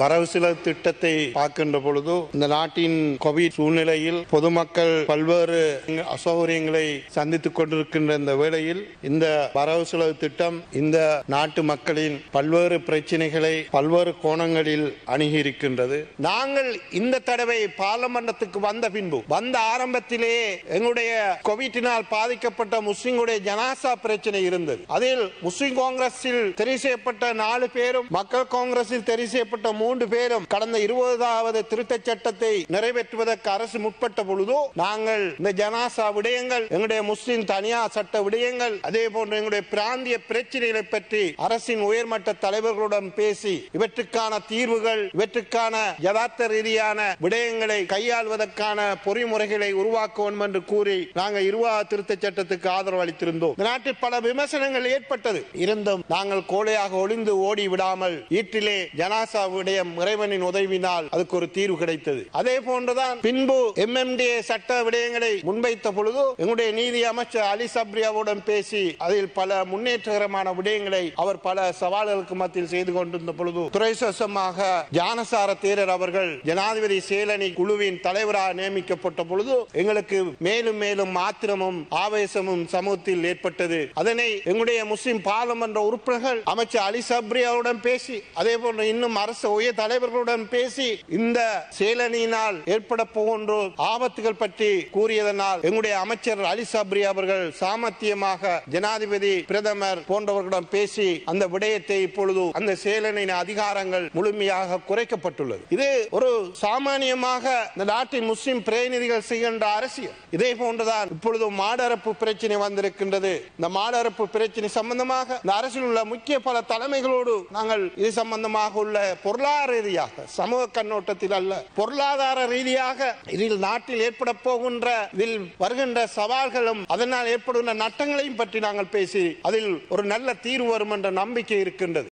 வரவு செலவு திட்டத்தை பார்க்கின்ற பொழுது இந்த நாட்டின் கோவிட் சூழ்நிலையில் பொதுமக்கள் பல்வேறு அசௌகரியங்களை சந்தித்துக் கொண்டிருக்கின்ற இந்த வேளையில் இந்த வரவு செலவு திட்டம் இந்த நாட்டு மக்களின் பல்வேறு பிரச்சனைகளை பல்வேறு கோணங்களில் அணுகியிருக்கின்றது நாங்கள் இந்த தடவை பார்லமெண்டத்துக்கு வந்த பின்பு வந்த ஆரம்பத்திலேயே எங்களுடைய கோவிட்டினால் பாதிக்கப்பட்ட முஸ்லிம்களுடைய ஜனாசா பிரச்சனை இருந்தது அதில் முஸ்லிம் காங்கிரஸில் தெரிவு செய்யப்பட்ட நாலு பேரும் மக்கள் காங்கிரஸில் தெரிவு செய்யப்பட்ட மூன்று பேரும் கடந்த இருபதாவது திருத்தச் சட்டத்தை நிறைவேற்றுவதற்கு அரசு முற்பட்ட பொழுதோ நாங்கள் இந்த ஜனாசா விடயங்கள் எங்களுடைய முஸ்லிம் தனியார் சட்ட விடயங்கள் அதே போன்று எங்களுடைய பிராந்திய பிரச்சனைகளை பற்றி அரசின் உயர்மட்ட தலைவர்களுடன் பேசி இவற்றுக்கான தீர்வுகள் இவற்றுக்கான யதார்த்த ரீதியான விடயங்களை கையாள்வதற்கான பொறிமுறைகளை உருவாக்க வேண்டும் என்று கூறி நாங்கள் இருபது திருத்தச் சட்டத்துக்கு ஆதரவு அளித்திருந்தோம் இந்த நாட்டில் பல விமர்சனங்கள் ஏற்பட்டது இருந்தும் நாங்கள் கோழையாக ஒளிந்து ஓடி விடாமல் ஈட்டிலே ஜனாசா விடயம் இறைவனின் உதவினால் அதுக்கு ஒரு தீர்வு கிடைத்தது அதே போன்றுதான் பின்பு எம்எம்டிஏ சட்ட விடயங்களை முன்வைத்த பொழுது எங்களுடைய நீதி அமைச்சர் அலி சப்ரியாவுடன் பேசி அதில் பல முன்னேற்றகரமான விடயங்களை அவர் பல சவால்களுக்கு மத்தியில் செய்து கொண்டிருந்த பொழுது துறைசமாக ஜானசார தேரர் அவர்கள் ஜனாதிபதி சேலனி குழுவின் தலைவராக நியமிக்கப்பட்ட பொழுது எங்களுக்கு மேலும் மேலும் ஆத்திரமும் ஆவேசமும் சமூகத்தில் ஏற்பட்டது அதனை எங்களுடைய முஸ்லிம் பாராளுமன்ற உறுப்பினர்கள் அமைச்சர் அலி சப்ரியாவுடன் பேசி அதே போன்று இன்னும் அரசு உயர் தலைவர்களுடன் பேசி இந்த சேலனியினால் ஏற்பட போகின்ற ஆபத்துகள் பற்றி கூறியதனால் எங்களுடைய அமைச்சர் அலி சப்ரி அவர்கள் சாமர்த்தியமாக ஜனாதிபதி பிரதமர் போன்றவர்களிடம் பேசி அந்த விடயத்தை இப்பொழுது அந்த சேலனின் அதிகாரங்கள் முழுமையாக குறைக்கப்பட்டுள்ளது இது ஒரு சாமானியமாக இந்த நாட்டின் முஸ்லிம் பிரதிநிதிகள் செய்கின்ற அரசியல் இதே போன்றுதான் இப்பொழுது மாடரப்பு பிரச்சனை வந்திருக்கின்றது இந்த மாடரப்பு பிரச்சனை சம்பந்தமாக இந்த அரசில் உள்ள முக்கிய பல தலைமைகளோடு நாங்கள் இது சம்பந்தமாக உள்ள பொருளாதார ரீதியாக சமூக கண்ணோட்டத்தில் அல்ல பொருளாதார ரீதியாக இதில் நாட்டில் ஏற்பட போகின்ற இதில் வருகின்ற சவால்களும் அதனால் ஏற்படுகின்ற நட்டங்களையும் பற்றி நாங்கள் பேசி அதில் ஒரு நல்ல தீர்வு வரும் என்ற நம்பிக்கை இருக்கின்றது